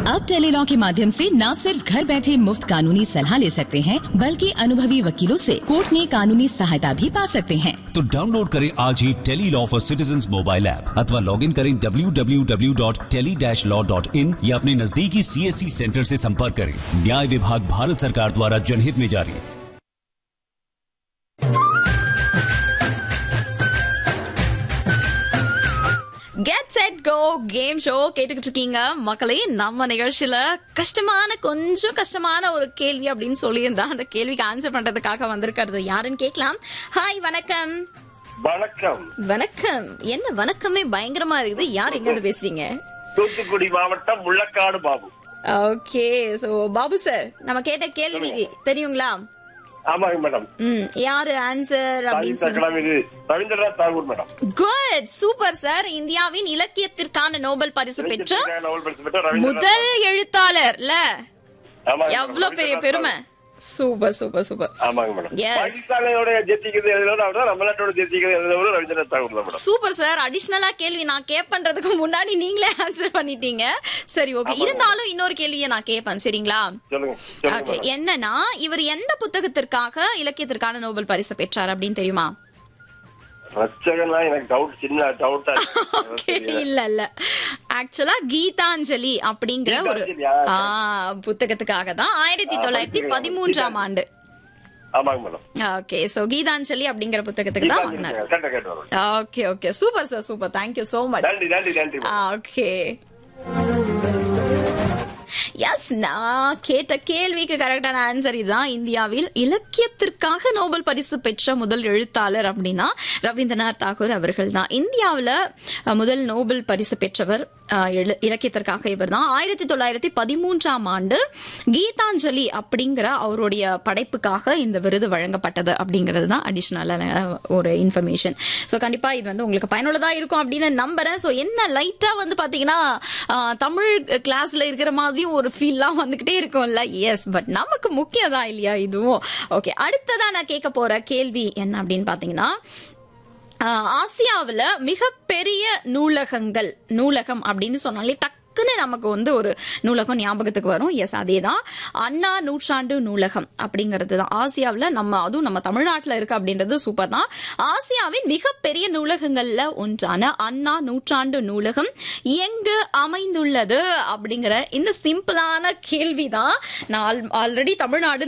अब टेलीलॉ के माध्यम से न सिर्फ घर बैठे मुफ्त कानूनी सलाह ले सकते हैं बल्कि अनुभवी वकीलों से कोर्ट में कानूनी सहायता भी पा सकते हैं तो डाउनलोड करें आज ही tele law for citizen mobile app अथवा लॉग इन करें www.tele-law.in या अपने नजदीकी सीएससी सेंटर से संपर्क करें न्याय विभाग भारत सरकार द्वारा जनहित में जारी get set go game show கேட்டுக்கிட்டு இருக்கீங்க மக்களே நம்ம நிகழ்ச்சியில கஷ்டமான கொஞ்சம் கஷ்டமான ஒரு கேள்வி அப்படின்னு சொல்லியிருந்தா அந்த கேள்விக்கு ஆன்சர் பண்றதுக்காக வந்திருக்கிறது யாருன்னு கேட்கலாம் ஹாய் வணக்கம் வணக்கம் வணக்கம் என்ன வணக்கமே பயங்கரமா இருக்குது யார் எங்க இருந்து பேசுறீங்க தூத்துக்குடி மாவட்டம் Mullakadu Babu okay so Babu sir நம்ம கேட்ட கேள்வி தெரியுங்களா ஆமாங்க மேடம் ம் யாரு ஆன்சர் அப்படின்னு சொல்லி தக்கலாம் இது Rabindranath Tagore madam good super sir இந்தியாவின் இலக்கியத்திற்கான நோபல் பரிசு பெற்ற நோபல் பரிசு பெற்ற ரவீந்திரநாத் முதல் எழுத்தாளர்ல ஆமாங்க மேடம். எவ்வளவு பெரிய ரவீந்திரநாத் பெருமை சூப்பர் சூப்பர் சூப்பர் தாகூர். ஆமாங்க மேடம் Yes. பாகிஸ்தானோட ஜெயிச்சிக்கிறது எழுதுறவர் அவர் தான் நம்ம நாட்டோட ஜெயிச்சிக்கிறது எழுதுறவர் ரவீந்திரநாத் தாகூர் தான் மேடம் சூப்பர் சார் அடிஷனலா கேள்வி நான் கேட்பன்றதுக்கு முன்னாடி நீங்களே ஆன்சர் பண்ணிட்டீங்க சரி ஓகே இருந்தாலும் இன்னொரு கேள்வியை நான் கேட்பேன் சரிங்களா சொல்லுங்க சொல்லுங்க ஓகே மேடம். என்னன்னா இவர் எந்த புத்தகத்திற்காக இலக்கியத்திற்கான நோபல் பரிசு பெற்றார் அப்படின்னு தெரியுமா ரச்சகன்லாம் எனக்கு டவுட் சின்ன டவுட்டா Okay, இல்ல இல்ல ஆக்சுவலா கீதாஞ்சலி அப்படிங்கிற ஒரு கீதாஞ்சலியா? ஆ, புத்தகத்துக்காக தான் ஆயிரத்தி தொள்ளாயிரத்தி பதிமூன்றாம் ஆண்டு ஆமாங்க மேடம் ஓகே சோ கீதாஞ்சலி அப்படிங்கிற புத்தகத்துக்கு தான் வாங்கினார் கேட்ட கேட்டு வரும் okay okay super sir super thank you so much நன்றி நன்றி நன்றி மேடம். ஓகே எஸ் நான் கேட்ட கேள்விக்கு கரெக்டான ஆன்சர் இதுதான் இந்தியாவில் இலக்கியத்திற்காக நோபல் பரிசு பெற்ற முதல் எழுத்தாளர் அப்படின்னா ரவீந்திரநாத் தாகூர் அவர்கள் தான் இந்தியாவில் அஹ், முதல் நோபல் பரிசு பெற்றவர் அஹ், எழு- இலக்கியத்திற்காக இவர் தான் ஆயிரத்தி தொள்ளாயிரத்தி பதிமூன்றாம் ஆண்டு கீதாஞ்சலி அப்படிங்கிற அவருடைய படைப்புக்காக இந்த விருது வழங்கப்பட்டது அப்படிங்கிறது தான் அடிஷனலான ஒரு இன்ஃபர்மேஷன் ஸோ கண்டிப்பா இது வந்து உங்களுக்கு பயனுள்ளதா இருக்கும் அப்படின்னு நம்புறேன் ஸோ என்ன லைட்டா வந்து பாத்தீங்கன்னா ஆஹ், தமிழ் கிளாஸ்ல இருக்கிற மாதிரியும் ஒரு ஃபீல்லாம் வந்துகிட்டே இருக்கும்ல எஸ் பட் நமக்கு முக்கியம் தான் இல்லையா இதுவும் ஓகே அடுத்ததா நான் கேட்க போற கேள்வி என்ன அப்படின்னு பாத்தீங்கன்னா ஆஹ், ஆசியாவுல மிகப்பெரிய நூலகங்கள் நூலகம் அப்படின்னு சொன்னாலே டக்குன்னு நமக்கு வந்து ஒரு நூலகம் ஞாபகத்துக்கு வரும் எஸ் அதேதான் அண்ணா நூற்றாண்டு நூலகம் அப்படிங்கிறது தான் ஆசியாவில் நம்ம அதுவும் நம்ம தமிழ்நாட்டில் இருக்கு அப்படின்றது சூப்பர் தான் ஆசியாவின் மிகப்பெரிய நூலகங்கள்ல ஒன்றான அண்ணா நூற்றாண்டு நூலகம் எங்கு அமைந்துள்ளது அப்படிங்கிற இந்த சிம்பிளான கேள்வி தான் நான் ஆல்ரெடி தமிழ்நாடு